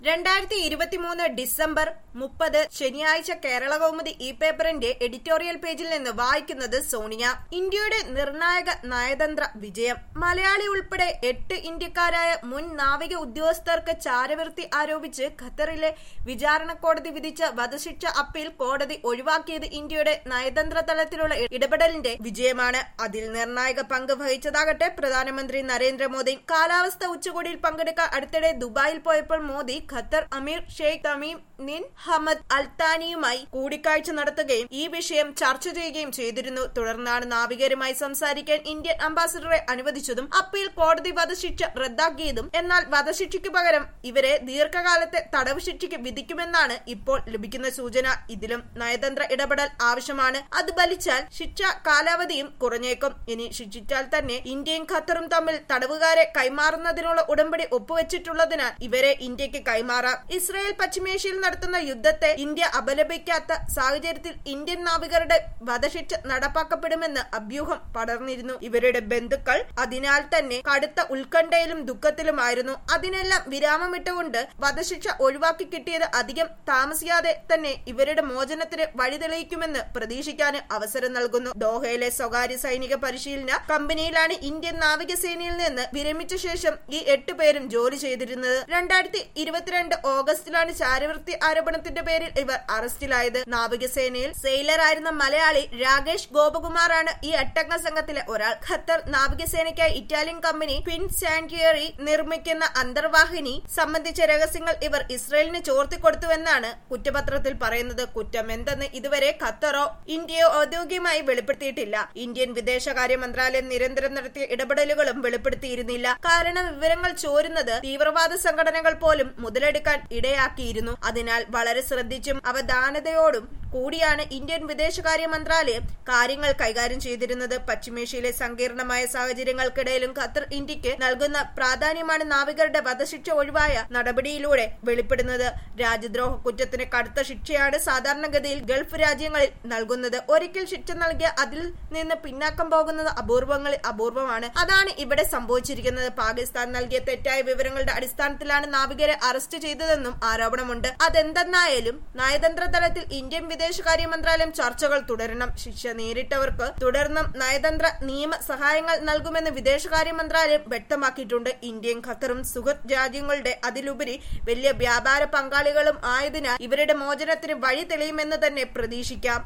രണ്ടായിരത്തി ഇരുപത്തിമൂന്ന് ഡിസംബർ മുപ്പത് ശനിയാഴ്ച കേരള കൗമുദി ഇ പേപ്പറിന്റെ എഡിറ്റോറിയൽ പേജിൽ നിന്ന് വായിക്കുന്നത് സോണിയ ഇന്ത്യയുടെ നിർണായക നയതന്ത്ര വിജയം മലയാളി ഉൾപ്പെടെ എട്ട് ഇന്ത്യക്കാരായ മുൻ നാവിക ഉദ്യോഗസ്ഥർക്ക് ചാരവൃത്തി ആരോപിച്ച് ഖത്തറിലെ വിചാരണ കോടതി വിധിച്ച വധശിക്ഷ അപ്പീൽ കോടതി ഒഴിവാക്കിയത് ഇന്ത്യയുടെ നയതന്ത്ര തലത്തിലുള്ള ഇടപെടലിന്റെ വിജയമാണ് അതിൽ നിർണായക പങ്ക് വഹിച്ചതാകട്ടെ പ്രധാനമന്ത്രി നരേന്ദ്രമോദി കാലാവസ്ഥ ഉച്ചകോടിയിൽ പങ്കെടുക്കാൻ അടുത്തിടെ ദുബായിൽ പോയപ്പോൾ മോദി ഖത്തർ അമീർ ഷെയ്ഖ് തമീം നിൻ ഹമദ് അൽത്താനിയുമായി കൂടിക്കാഴ്ച നടത്തുകയും ഈ വിഷയം ചർച്ച ചെയ്യുകയും ചെയ്തിരുന്നു തുടർന്നാണ് നാവികരുമായി സംസാരിക്കാൻ ഇന്ത്യൻ അംബാസിഡറെ അനുവദിച്ചതും അപ്പീൽ കോടതി വധശിക്ഷ റദ്ദാക്കിയതും എന്നാൽ വധശിക്ഷയ്ക്ക് പകരം ഇവരെ ദീർഘകാലത്തെ തടവ് ശിക്ഷയ്ക്ക് വിധിക്കുമെന്നാണ് ഇപ്പോൾ ലഭിക്കുന്ന സൂചന ഇതിലും നയതന്ത്ര ഇടപെടൽ ആവശ്യമാണ് അത് ബലിച്ചാൽ ശിക്ഷ കാലാവധിയും കുറഞ്ഞേക്കും ഇനി ശിക്ഷിച്ചാൽ തന്നെ ഇന്ത്യയും ഖത്തറും തമ്മിൽ തടവുകാരെ കൈമാറുന്നതിനുള്ള ഉടമ്പടി ഒപ്പുവെച്ചിട്ടുള്ളതിനാൽ ഇവരെ ഇന്ത്യക്ക് കൈമാറാം ഇസ്രായേൽ പശ്ചിമേഷ്യയിൽ നടത്തുന്ന യുദ്ധത്തെ ഇന്ത്യ അപലപിക്കാത്ത സാഹചര്യത്തിൽ ഇന്ത്യൻ നാവികരുടെ വധശിക്ഷ നടപ്പാക്കപ്പെടുമെന്ന് അഭ്യൂഹം പടർന്നിരുന്നു ഇവരുടെ ബന്ധുക്കൾ അതിനാൽ തന്നെ കടുത്ത ഉത്കണ്ഠയിലും ദുഃഖത്തിലുമായിരുന്നു അതിനെല്ലാം വിരാമമിട്ടുകൊണ്ട് വധശിക്ഷ ഒഴിവാക്കി കിട്ടിയത് അധികം താമസിയാതെ തന്നെ ഇവരുടെ മോചനത്തിന് വഴി തെളിയിക്കുമെന്ന് പ്രതീക്ഷിക്കാൻ അവസരം നൽകുന്നു ദോഹയിലെ സ്വകാര്യ സൈനിക പരിശീലന കമ്പനിയിലാണ് ഇന്ത്യൻ നാവികസേനയിൽ നിന്ന് വിരമിച്ച ശേഷം ഈ എട്ട് പേരും ജോലി ചെയ്തിരുന്നത് രണ്ടായിരത്തി ഇരുപത്തിരണ്ട് ഓഗസ്റ്റിലാണ് ചാരവൃത്തി ആരോപണത്തിന്റെ പേരിൽ ഇവർ അറസ്റ്റിലായത് നാവികസേനയിൽ സെയിലറായിരുന്ന മലയാളി രാകേഷ് ഗോപകുമാറാണ് ഈ എട്ടംഗ സംഘത്തിലെ ഒരാൾ ഖത്തർ നാവികസേനയ്ക്കായി ഇറ്റാലിയൻ കമ്പനി ഫിൻ സാന്റിയറി നിർമ്മിക്കുന്ന അന്തർവാഹിനി സംബന്ധിച്ച രഹസ്യങ്ങൾ ഇവർ ഇസ്രയേലിന് ചോർത്തിക്കൊടുത്തുവെന്നാണ് കുറ്റപത്രത്തിൽ പറയുന്നത് കുറ്റം എന്തെന്ന് ഇതുവരെ ഖത്തറോ ഇന്ത്യയോ ഔദ്യോഗികമായി വെളിപ്പെടുത്തിയിട്ടില്ല ഇന്ത്യൻ വിദേശകാര്യ മന്ത്രാലയം നിരന്തരം നടത്തിയ ഇടപെടലുകളും വെളിപ്പെടുത്തിയിരുന്നില്ല കാരണം വിവരങ്ങൾ ചോരുന്നത് തീവ്രവാദ സംഘടനകൾ പോലും മുതലെടുക്കാൻ ഇടയാക്കിയിരുന്നു അതിനാൽ വളരെ ശ്രദ്ധിച്ചും അവധാനതയോടും കൂടിയാണ് ഇന്ത്യൻ വിദേശകാര്യ മന്ത്രാലയം കാര്യങ്ങൾ കൈകാര്യം ചെയ്തിരുന്നത് പശ്ചിമേഷ്യയിലെ സങ്കീർണമായ സാഹചര്യങ്ങൾക്കിടയിലും ഖത്തർ ഇന്ത്യക്ക് നൽകുന്ന പ്രാധാന്യമാണ് നാവികരുടെ വധശിക്ഷ ഒഴിവായ നടപടിയിലൂടെ വെളിപ്പെടുന്നത് രാജ്യദ്രോഹ കുറ്റത്തിന് കടുത്ത ശിക്ഷയാണ് സാധാരണഗതിയിൽ ഗൾഫ് രാജ്യങ്ങളിൽ നൽകുന്നത് ഒരിക്കൽ ശിക്ഷ നൽകിയ അതിൽ നിന്ന് പിന്നാക്കം പോകുന്നത് അപൂർവങ്ങളിൽ അപൂർവമാണ് അതാണ് ഇവിടെ സംഭവിച്ചിരിക്കുന്നത് പാകിസ്ഥാൻ നൽകിയ തെറ്റായ വിവരങ്ങളുടെ അടിസ്ഥാനത്തിലാണ് നാവികരെ അറസ്റ്റ് ചെയ്തതെന്നും ആരോപണമുണ്ട് അതെന്തെന്നായാലും നയതന്ത്ര തലത്തിൽ ഇന്ത്യൻ വിദേശകാര്യ മന്ത്രാലയം ചർച്ചകൾ തുടരണം ശിക്ഷ നേരിട്ടവർക്ക് തുടർന്നും നയതന്ത്ര നിയമ സഹായങ്ങൾ നൽകുമെന്ന് വിദേശകാര്യ മന്ത്രാലയം വ്യക്തമാക്കിയിട്ടുണ്ട് ഇന്ത്യയും ഖത്തറും സുഹൃത്ത് രാജ്യങ്ങളുടെ അതിലുപരി വലിയ വ്യാപാര പങ്കാളികളും ആയതിനാൽ ഇവരുടെ മോചനത്തിന് വഴി തെളിയുമെന്ന് തന്നെ പ്രതീക്ഷിക്കാം